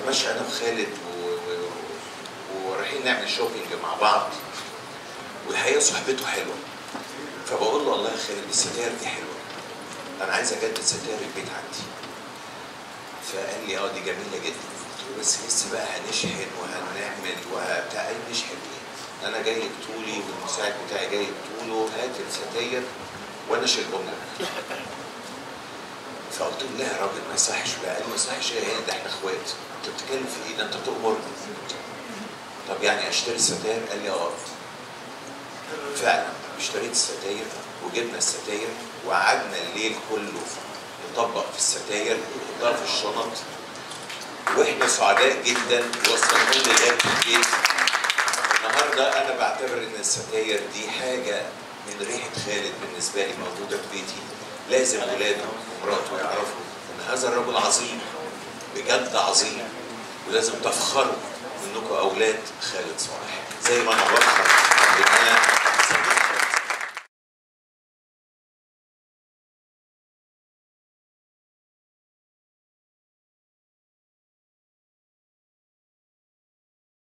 ماشي انا وخالد و... و... ورايحين نعمل شوبينج مع بعض والحقيقه صحبته حلوه فبقول له والله يا خالد الستاير دي حلوه انا عايز اجدد ستاير البيت عندي فقال لي اه دي جميله جدا قلت له بس لسه بقى هنشحن وهنعمل وبتاع قال لي نشحن ايه انا جاي بطولي والمساعد بتاعي جاي بطوله هات الستاير وانا اشيلهم لك فقلت له لا يا راجل ما يصحش بقى قال لي ما يصحش ايه هنا ده احنا اخوات انت بتتكلم في ايه ده انت تؤمرني طب يعني اشتري الستاير قال لي اه فعلا اشتريت الستاير وجبنا الستاير وقعدنا الليل كله نطبق في الستاير ونحطها في الشنط واحنا سعداء جدا وصلنا لغايه البيت النهارده انا بعتبر ان الستاير دي حاجه من ريحه خالد بالنسبه لي موجوده في بيتي لازم ولاده ومراته يعرفوا ان هذا الرجل عظيم بجد عظيم ولازم تفخروا انكم اولاد خالد صالح زي ما انا بفخر ان انا